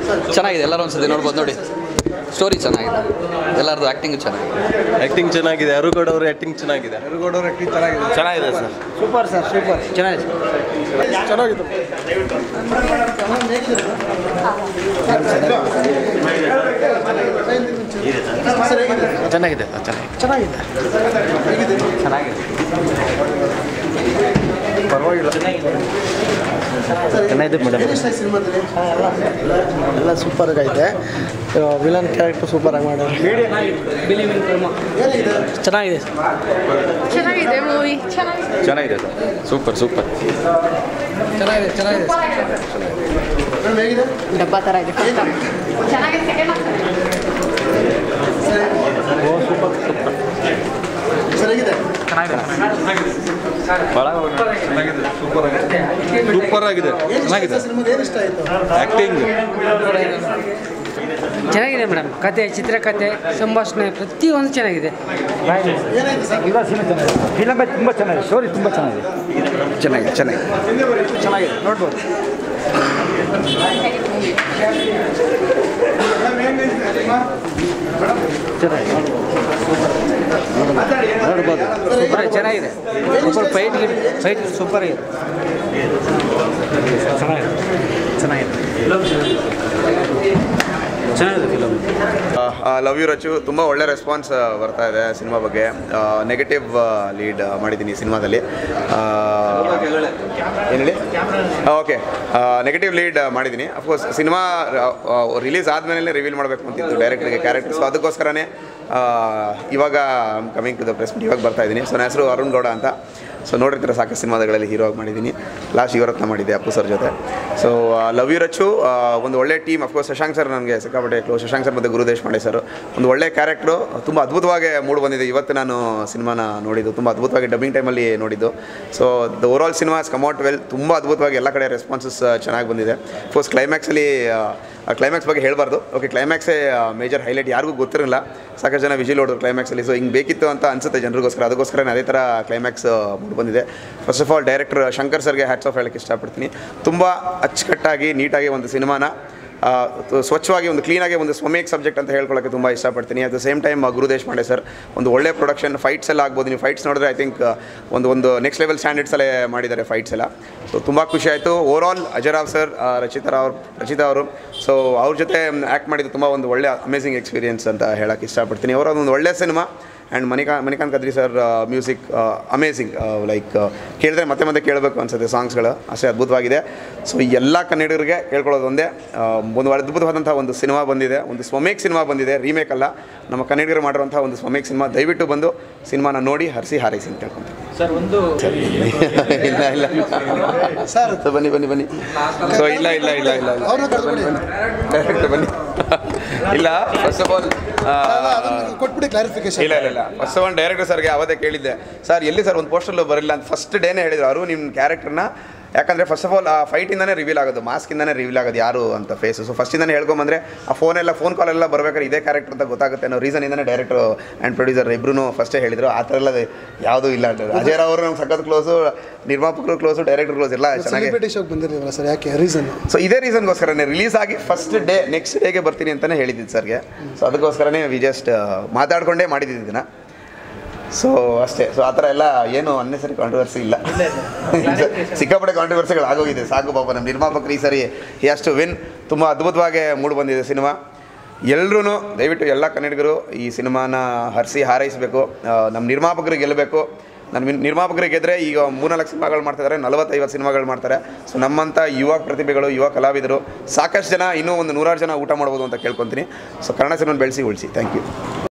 ಚೆನ್ನಾಗಿದೆ ಎಲ್ಲರೂ ಒಂದ್ಸತಿ ನೋಡ್ಬೋದು ನೋಡಿ ಸ್ಟೋರಿ ಚೆನ್ನಾಗಿದೆ ಎಲ್ಲರದು ಆ್ಯಕ್ಟಿಂಗ್ ಚೆನ್ನಾಗಿದೆ ಆ್ಯಕ್ಟಿಂಗ್ ಚೆನ್ನಾಗಿದೆ ಅರುಗೌಡ ಅವ್ರ ಆ್ಯಕ್ಟಿಂಗ್ ಚೆನ್ನಾಗಿದೆ ಅರುಗೌಡ ಅವ್ರ ಆ್ಯಕ್ಟಿಂಗ್ ಚೆನ್ನಾಗಿದೆ ಚೆನ್ನಾಗಿದೆ ಸರ್ ಸೂಪರ್ ಸರ್ ಸೂಪರ್ ಚೆನ್ನಾಗಿದೆ ಚೆನ್ನಾಗಿದೆ ಚೆನ್ನಾಗಿದೆ ಚೆನ್ನಾಗಿದೆ ಚೆನ್ನಾಗಿದೆ ಚೆನ್ನಾಗಿದೆ ಮೇಡಮ್ ಎಲ್ಲ ಸೂಪರ್ ಆಗೈತೆ ವಿಲನ್ ಕ್ಯಾರೆಕ್ಟರ್ ಸೂಪರ್ ಆಗಿ ಮಾಡ್ಯಾರ ಚೆನ್ನಾಗಿದೆ ಚೆನ್ನಾಗಿದೆ ಮೂವಿ ಚೆನ್ನಾಗಿದೆ ಚೆನ್ನಾಗಿದೆ ಸೂಪರ್ ಸೂಪರ್ ಚೆನ್ನಾಗಿದೆ ಚೆನ್ನಾಗಿದೆ ಡಬ್ಬ ಥರ ಇದೆ ಚೆನ್ನಾಗಿದೆ ಸೆಕೆಂಡ್ ಸೂಪರ್ ಆಗಿದೆ ಚೆನ್ನಾಗಿದೆ ಆ್ಯಕ್ಟಿಂಗ್ ಚೆನ್ನಾಗಿದೆ ಮೇಡಮ್ ಕತೆ ಚಿತ್ರಕಥೆ ಸಂಭಾಷಣೆ ಪ್ರತಿಯೊಂದು ಚೆನ್ನಾಗಿದೆ ಫಿಲಮ್ ತುಂಬ ಚೆನ್ನಾಗಿದೆ ಸ್ಟೋರಿ ತುಂಬ ಚೆನ್ನಾಗಿದೆ ಚೆನ್ನಾಗಿದೆ ಚೆನ್ನಾಗಿದೆ ಚೆನ್ನಾಗಿದೆ ನೋಡ್ಬೋದು ನೋಡ್ಬೋದು ಸೂಪರ್ ಚೆನ್ನಾಗಿದೆ ಸೂಪರ್ ಫೈಟ್ ಫೈಟ್ ಸೂಪರ್ ಆಗಿದೆ ಚೆನ್ನಾಗಿದೆ ಚೆನ್ನಾಗಿದೆ ಚೆನ್ನಾಗಿದೆ ಫಿಲಮ್ ಲವ್ ಯು ರಚು ತುಂಬ ಒಳ್ಳೆ ರೆಸ್ಪಾನ್ಸ್ ಬರ್ತಾ ಇದೆ ಸಿನಿಮಾ ಬಗ್ಗೆ ನೆಗೆಟಿವ್ ಲೀಡ್ ಮಾಡಿದ್ದೀನಿ ಸಿನಿಮಾದಲ್ಲಿ ಏನು ಹೇಳಿ ಓಕೆ ನೆಗೆಟಿವ್ ಲೀಡ್ ಮಾಡಿದ್ದೀನಿ ಅಫ್ಕೋರ್ಸ್ ಸಿನಿಮಾ ರಿಲೀಸ್ ಆದಮೇಲೆ ರಿವೀಲ್ ಮಾಡಬೇಕು ಅಂತಿತ್ತು ಡೈರೆಕ್ಟ್ರಿಗೆ ಕ್ಯಾರೆಕ್ಟರ್ ಸೊ ಅದಕ್ಕೋಸ್ಕರನೇ ಆ, ಇವಾಗ ಕಮಿಂಗ್ ಟು ದ ಪ್ರೆಸ್ ಇವಾಗ ಬರ್ತಾ ಇದ್ದೀನಿ ಸೊ ನನ್ನ ಹೆಸರು ಅರುಣ್ ಗೌಡ ಅಂತ ಸೊ ನೋಡಿರ್ತೀರ ಸಾಕಷ್ಟು ಸಿನಿಮಾಗಳಲ್ಲಿ ಹೀರೋ ಆಗಿ ಮಾಡಿದ್ದೀನಿ ಲಾಸ್ಟ್ ಯುವರತ್ನ ಮಾಡಿದ್ದೆ ಅಪ್ಪು ಸರ್ ಜೊತೆ ಸೊ ಲವ್ ಯು ರಚ್ಚು ಆ, ಒಂದು ಒಳ್ಳೆ ಟೀಮ್ ಅಫ್ಕೋರ್ಸ್ ಶಶಾಂಕ್ ಸರ್ ನನಗೆ ಸಿಕ್ಕಾಪಟ್ಟೆ ಕ್ಲೋಸ್ ಶಶಾಂಕ್ ಸರ್ ಮತ್ತು ಗುರುದೇಶ್ ಮಾಡೆ ಸರ್ ಒಂದು ಒಳ್ಳೆ ಕ್ಯಾರೆಕ್ಟ್ರು ತುಂಬ ಅದ್ಭುತವಾಗಿ ಮೂಡಿ ಬಂದಿದೆ ಇವತ್ತು ನಾನು ಸಿನಿಮಾನ ನೋಡಿದ್ದು ತುಂಬ ಅದ್ಭುತವಾಗಿ ಡಬ್ಬಿಂಗ್ ಟೈಮಲ್ಲಿ ನೋಡಿದ್ದು so the overall cinemas come out well ತುಂಬ ಅದ್ಭುತವಾಗಿ ಎಲ್ಲ ಕಡೆ ರೆಸ್ಪಾನ್ಸಸ್ ಚೆನ್ನಾಗಿ ಬಂದಿದೆ ಫಸ್ಟ್ ಕ್ಲೈಮ್ಯಾಕ್ಸಲ್ಲಿ ಕ್ಲೈಮ್ಯಾಕ್ಸ್ ಬಗ್ಗೆ ಹೇಳಬಾರ್ದು ಓಕೆ ಕ್ಲೈಮ್ಯಾಕ್ಸೇ ಮೇಜರ್ ಹೈಲೈಟ್ ಯಾರಿಗೂ ಗೊತ್ತಿರಲಿಲ್ಲ ಸಾಕಷ್ಟು ಜನ ವಿಜಿಲ್ ಹೊಡೋರು ಕ್ಲೈಮ್ಯಾಕ್ಸಲ್ಲಿ ಸೊ ಹಿಂಗೆ ಬೇಕಿತ್ತು ಅಂತ ಅನಿಸುತ್ತೆ ಜನರಿಗೋಸ್ಕರ ಅದಕ್ಕೋಸ್ಕರ ಅದೇ ಥರ ಕ್ಲೈಮ್ಯಾಕ್ಸ್ ಮೂಡಿ ಬಂದಿದೆ first of all director Shankar ಸರ್ಗೆ ಹ್ಯಾಟ್ಸ್ ಆಫ್ ಹೇಳಕ್ಕೆ ಇಷ್ಟಪಡ್ತೀನಿ ತುಂಬ ಅಚ್ಚುಕಟ್ಟಾಗಿ ನೀಟಾಗಿ ಒಂದು ಸಿನಿಮಾನ ಆ, ತು- ಸ್ವಚ್ಛವಾಗಿ ಒಂದು ಕ್ಲೀನಾಗಿ ಒಂದು ಸ್ವಮೇಕ್ ಸಬ್ಜೆಕ್ಟ್ ಅಂತ ಹೇಳ್ಕೊಳ್ಳೋಕ್ಕೆ ತುಂಬ ಇಷ್ಟಪಡ್ತೀನಿ at the same time Gurudesh ಮಾಡೆ ಸರ್ ಒಂದು ಒಳ್ಳೆ ಪ್ರೊಡಕ್ಷನ್ ಫೈಟ್ಸ್ ಎಲ್ಲ ಆಗ್ಬೋದು ನೀವು ಫೈಟ್ಸ್ ನೋಡಿದ್ರೆ ಐ ಥಿಂಕ್ ಒಂದು ಒಂದು ನೆಕ್ಸ್ಟ್ ಲೆವೆಲ್ ಸ್ಟ್ಯಾಂಡರ್ಡ್ಸಲ್ಲೇ ಮಾಡಿದ್ದಾರೆ ಫೈಟ್ಸ್ ಎಲ್ಲ ಸೊ ತುಂಬ ಖುಷಿ ಆಯಿತು ಓವರಾಲ್ ಅಜರಾವ್ ಸರ್ ರಚಿತಾ ಅವ್ರು ರಚಿತಾ ಅವರು ಸೊ ಅವ್ರ ಜೊತೆ ಆ್ಯಕ್ಟ್ ಮಾಡಿದ್ದು ತುಂಬ ಒಂದು ಒಳ್ಳೆ ಅಮೇಸಿಂಗ್ ಎಕ್ಸ್ಪೀರಿಯನ್ಸ್ ಅಂತ ಹೇಳಕ್ಕೆ ಇಷ್ಟಪಡ್ತೀನಿ ಅವರ ಒಂದು ಒಳ್ಳೆ cinema and Manika Manikanth Kadri sir music amazing like ಕೇಳಿದ್ರೆ ಮತ್ತೆ ಮತ್ತೆ ಕೇಳಬೇಕು ಅನ್ಸುತ್ತೆ ಸಾಂಗ್ಸ್ಗಳು ಅಷ್ಟೇ ಅದ್ಭುತವಾಗಿದೆ ಸೊ ಎಲ್ಲ ಕನ್ನಡಿಗರಿಗೆ ಕೇಳ್ಕೊಳ್ಳೋದು ಒಂದೇ ಆ, ಒಂದು ಅದ್ಭುತವಾದಂಥ ಒಂದು ಸಿನಿಮಾ ಬಂದಿದೆ ಒಂದು ಸ್ವಮೇಕ್ ಸಿನಿಮಾ ಬಂದಿದೆ ರೀಮೇಕ್ ಅಲ್ಲ ನಮ್ಮ ಕನ್ನಡಿಗರು ಮಾಡಿರುವಂಥ ಒಂದು ಸ್ವಮೇಕ್ ಸಿನಿಮಾ ದಯವಿಟ್ಟು ಬಂದು ಸಿನಿಮಾನ ನೋಡಿ ಹರಿಸಿ ಹಾರೈಸಿ ಅಂತ ಕೇಳ್ಕೊಂತೀನಿ ಸರ್ ಒಂದು ಇಲ್ಲ ಇಲ್ಲ ಸರ್ ಬನ್ನಿ ಬನ್ನಿ ಬನ್ನಿ ಸೊ ಇಲ್ಲ ಇಲ್ಲ ಇಲ್ಲ ಇಲ್ಲ ಡೈರೆಕ್ಟ್ ಬನ್ನಿ ಇಲ್ಲ ಫಸ್ಟ್ ಆಫ್ ಆಲ್ ಕೊಟ್ಬಿಡಿ ಕ್ಲಾರಿಫಿಕೇಶನ್ ಇಲ್ಲ ಇಲ್ಲ ಇಲ್ಲ ಫಸ್ಟ್ ಆಫ್ ಆಲ್ ಡೈರೆಕ್ಟರ್ ಸರ್ಗೆ ಅವತ್ತೇ ಕೇಳಿದ್ದೆ ಸರ್ ಎಲ್ಲಿ ಸರ್ ಒಂದು ಪೋಸ್ಟರ್ಲು ಬರಲಿಲ್ಲ ಅಂತ ಫಸ್ಟ್ ಡೇನೇ ಹೇಳಿದ್ರು ಅವರು ನಿಮ್ಮ ಕ್ಯಾರೆಕ್ಟರ್ನ ಯಾಕಂದರೆ ಫಸ್ಟ್ ಆಫ್ ಆಲ್ ಆ ಫೈಟಿಂದನೇ ರಿವೀಲ್ ಆಗೋದು ಮಾಸ್ಕಿಂದನೇ ರಿವೀಲ್ ಆಗೋದು ಯಾರು ಅಂತ ಫೇಸು ಸೊ ಫಸ್ಟಿಂದನೇ ಹೇಳ್ಕೊಂಬಂದ್ರೆ ಆ ಫೋನೆಲ್ಲ ಫೋನ್ ಕಾಲೆಲ್ಲ ಬರ್ಬೇಕಾದ್ರೆ ಇದೇ ಕ್ಯಾರೆಕ್ಟರ್ ಅಂತ ಗೊತ್ತಾಗುತ್ತೆ ಅನ್ನೋ ರೀಸನಿಂದನೇ ಡೈರೆಕ್ಟರ್ ಆ್ಯಂಡ್ ಪ್ರೊಡ್ಯೂಸರ್ ಇಬ್ರು ಫಸ್ಟೇ ಹೇಳಿದ್ರು ಆ ಥರ ಎಲ್ಲ ಯಾವುದೂ ಇಲ್ಲ ಅಜಯ್ ರಾವ್ ಅವರು ನಮ್ಗೆ ಸಖತ್ ಕ್ಲೋಸು ನಿರ್ಮಾಪಕರು ಕ್ಲೋಸು ಡೈರೆಕ್ಟರ್ ಕ್ಲೋಸ್ ಎಲ್ಲ ಚೆನ್ನಾಗಿ ಸೆಲೆಬ್ರಿಟಿ ಶೋಗೆ ಬಂದಿರಲಿಲ್ಲ ಸರ್ ಯಾಕೆ ರೀಸನ್ ಸೊ ಇದೇ ರೀಸನ್ಗೋಸ್ಕರನೇ ರಿಲೀಸ್ ಆಗಿ ಫಸ್ಟ್ ಡೇ ನೆಕ್ಸ್ಟ್ ಡೇಗೆ ಬರ್ತೀನಿ ಅಂತಲೇ ಹೇಳಿದ್ದಿದ್ದು ಸರ್ಗೆ ಸೊ ಅದಕ್ಕೋಸ್ಕರನೇ ವಿ ಜಸ್ಟ್ ಮಾತಾಡ್ಕೊಂಡೇ ಮಾಡಿದ್ದಿದ್ದು ಇದನ್ನ ಸೊ ಅಷ್ಟೇ ಸೊ ಆ ಥರ ಎಲ್ಲ ಏನು ಅನ್ನೆಸರಿ ಕಾಂಟ್ರವರ್ಸಿ ಇಲ್ಲ ಸಿಕ್ಕಾಪಟ್ಟೆ ಕಾಂಟ್ರವರ್ಸಿಗಳು ಆಗೋಗಿದೆ ಸಾಕು ಪಾಪ ನಮ್ಮ ನಿರ್ಮಾಪಕರು ಈ ಸರಿ ಎಷ್ಟು ವಿನ್ ತುಂಬ ಅದ್ಭುತವಾಗಿ ಮೂಡಿ ಬಂದಿದೆ ಸಿನಿಮಾ ಎಲ್ಲರೂ ದಯವಿಟ್ಟು ಎಲ್ಲ ಕನ್ನಡಿಗರು ಈ ಸಿನಿಮಾನ ಹರಿಸಿ ಹಾರೈಸಬೇಕು ನಮ್ಮ ನಿರ್ಮಾಪಕರು ಗೆಲ್ಲಬೇಕು ನನ್ನ ನಿರ್ಮಾಪಕರಿಗೆ ಗೆದ್ರೆ ಈಗ ಮೂರ್ನಾಲ್ಕು ಸಿನಿಮಾಗಳು ಮಾಡ್ತಿದ್ದಾರೆ ನಲವತ್ತೈವತ್ತು ಸಿನಿಮಾಗಳು ಮಾಡ್ತಾರೆ ಸೊ ನಮ್ಮಂಥ ಯುವ ಪ್ರತಿಭೆಗಳು ಯುವ ಕಲಾವಿದರು ಸಾಕಷ್ಟು ಜನ ಇನ್ನೂ ಒಂದು ನೂರಾರು ಜನ ಊಟ ಮಾಡ್ಬೋದು ಅಂತ ಕೇಳ್ಕೊತೀನಿ ಸೊ ಕನ್ನಡ ಸಿನಿಮಾ ಬೆಳೆಸಿ ಉಳಿಸಿ ಥ್ಯಾಂಕ್ ಯು